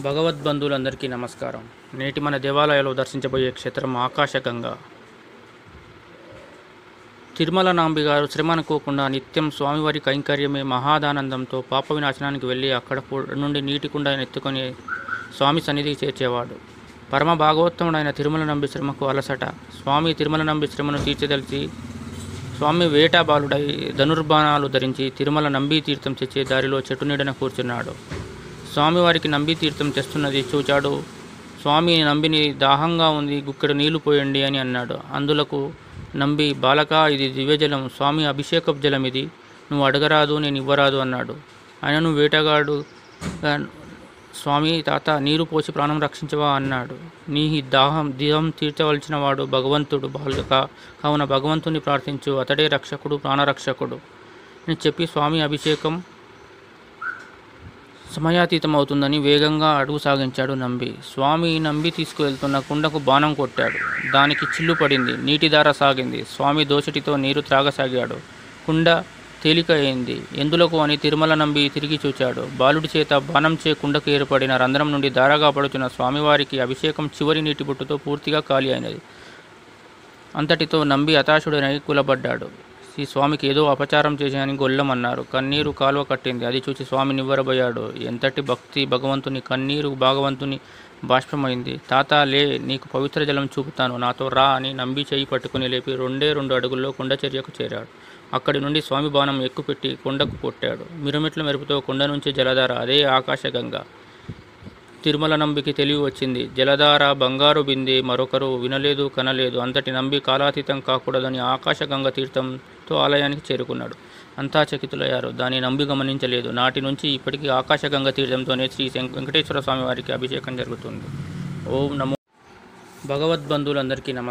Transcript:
భగవద్బంధువులందరికీ నమస్కారం నేటి మన దేవాలయాల్లో దర్శించబోయే క్షేత్రం ఆకాశగంగా తిరుమల నాంబి గారు శ్రమ అనుకోకుండా నిత్యం స్వామివారి కైంకర్యమే మహాదానందంతో పాప వినాశనానికి వెళ్ళి అక్కడ కు- నుండి నీటి కుండను ఎత్తుకొని స్వామి సన్నిధికి చేర్చేవాడు పరమ భాగవత్తముడైన తిరుమల నంబి శ్రమకు అలసట స్వామి తిరుమల నంబి శ్రమను తీర్చదలిచి స్వామి వేటా బాలుడై ధనుర్బాణాలు ధరించి తిరుమల నంబి తీర్థం తెచ్చే దారిలో చెట్టు నీడన కూర్చున్నాడు స్వామివారికి నంబి తీర్థం తెస్తున్నది చూచాడు స్వామి నంబిని దాహంగా ఉంది గుక్కడు నీళ్లు పోయండి అని అన్నాడు అందులకు నంబి బాలక ఇది దివ్యజలం స్వామి అభిషేకపు జలం ఇది నువ్వు అడగరాదు నేను ఇవ్వరాదు అన్నాడు ఆయనను వేటగాడు "ఆ, స్వామి తాత నీరు పోసి ప్రాణం రక్షించవా అన్నాడు నీ ఈ దాహం దేహం తీర్చవలసిన వాడు భగవంతుడు బాలుక కావున భగవంతుని ప్రార్థించు అతడే రక్షకుడు ప్రాణరక్షకుడు అని చెప్పి స్వామి అభిషేకం సమయాతీతం అవుతుందని వేగంగా అడుగు సాగించాడు నంబి స్వామి నంబి తీసుకువెళ్తున్న కుండకు బాణం కొట్టాడు దానికి చిల్లు పడింది నీటి ధార సాగింది స్వామి దోసటితో నీరు త్రాగసాగాడు కుండ తేలిక అయింది ఎందులకు అని తిరుమల నంబి తిరిగి చూచాడు బాలుడి చేత బాణం చే కుండకు ఏర్పడిన రంధ్రం నుండి ధారగా పడుతున్న స్వామివారికి అభిషేకం చివరి నీటి బుట్టుతో పూర్తిగా ఖాళీ అయినది అంతటితో నంబి హతాశుడనై కూలబడ్డాడు ఈ స్వామికి ఏదో అపచారం చేశానని గొల్లమన్నారు కన్నీరు కాలువ కట్టింది అది చూసి స్వామి నివ్వరబోయాడు ఎంతటి భక్తి భగవంతుని కన్నీరు భగవంతుని బాష్పమైంది తాత లే నీకు పవిత్ర జలం చూపుతాను నాతో రా అని నంబి చెయ్యి పట్టుకుని లేపి రెండే రెండు అడుగుల్లో కొండచర్యకు చేరాడు అక్కడి నుండి స్వామి బాణం ఎక్కుపెట్టి కొండకు కొట్టాడు మిరుమిట్ల మెరుపుతో కొండ నుంచి జలధార అదే ఆకాశగంగా తిరుమల నంబికి తెలివి వచ్చింది జలధార బంగారు బిందె మరొకరు వినలేదు కనలేదు అంతటి నంబి కాలాతీతం కాకూడదని ఆకాశగంగ తీర్థంతో ఆలయానికి చేరుకున్నాడు అంతా చకితులయ్యారు దాన్ని నంబి గమనించలేదు నాటి నుంచి ఇప్పటికీ ఆకాశగంగ తీర్థంతోనే శ్రీ శం- వెంకటేశ్వర స్వామి వారికి అభిషేకం జరుగుతుంది ఓం నమో భగవద్బంధువులందరికీ నమస్కారం